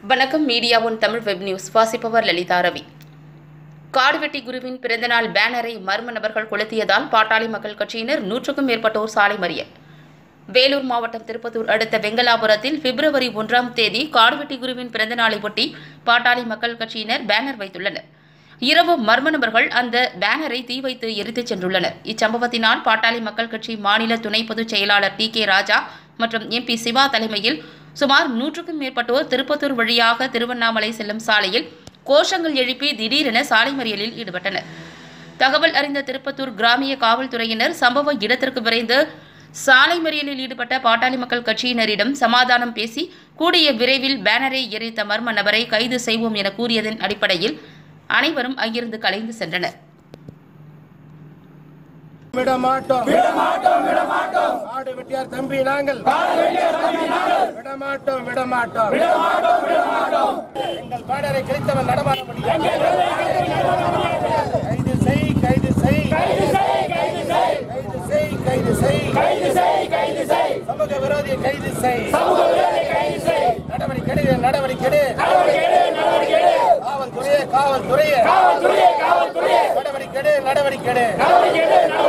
வணக்கம் media one Tamil web news வாசிப்பவர் லலிதா ரவி காடுவெட்டி குருவின் பிறந்தநாள் பேனரை மர்ம நபர்கள் கொளுத்தியதால் பாட்டாளி மக்கள் கட்சியினர் நூற்றுக்கும் மேற்பட்டோர் சாலை மறியல் வேலூர் மாவட்டம் திருப்பத்தூர் அடுத்த வெங்கலாபுரத்தில் பிப்ரவரி ஒன்றாம் தேதி காடுவெட்டி குருவின் பிறந்தநாளை ஒட்டி பாட்டாளி மக்கள் கட்சியினர் பேனர் வைத்துள்ளனர் இரவு மர்ம நபர்கள் அந்த பேனரை தீ வைத்து எரித்துச் சென்றுள்ளனர் இச்சம்பவத்தினால் பாட்டாளி மக்கள் கட்சி மாநில துணை பொதுச் செயலாளர் டி கே ராஜா மற்றும் எம்பி சிவா தலைமையில் சுமார் நூற்றுக்கும் மேற்பட்டோர் திருப்பத்தூர் வழியாக திருவண்ணாமலை செல்லும் சாலையில் கோஷங்கள் எழுப்பி திடீரென சாலை மறியலில் ஈடுபட்டனர் தகவல் அறிந்த திருப்பத்தூர் கிராமிய காவல்துறையினர் சம்பவ இடத்திற்கு விரைந்து சாலை மறியலில் ஈடுபட்ட பாட்டாளி மக்கள் கட்சியினரிடம் சமாதானம் பேசி கூடிய விரைவில் பேனரை எரித்த மர்ம நபரை கைது செய்வோம் என கூறியதன் அடிப்படையில் அனைவரும் அங்கிருந்து கலைந்து சென்றனர் விட மாட்டோம் விட மாட்டோம் விட மாட்டோம் ஆடு வெட்டியார் தம்பி நாங்கள் விட மாட்டோம் விட மாட்டோம் விட மாட்டோம் விட மாட்டோம் எங்கள் பாடரை கிழித்தவன் நடமாட முடியும் கைது செய் கைது செய் கைது செய் கைது செய் கைது செய் கைது செய் கைது செய் சமூக விரோதியை கைது செய் சமூக விரோதியை கைது செய் நடவடிக்கை எடு, நடவடிக்கை எடு. காவல்துறையே காவல்துறையே காவல்துறையே காவல்துறையே நடவடிக்கை எடு, நடவடிக்கை எடு.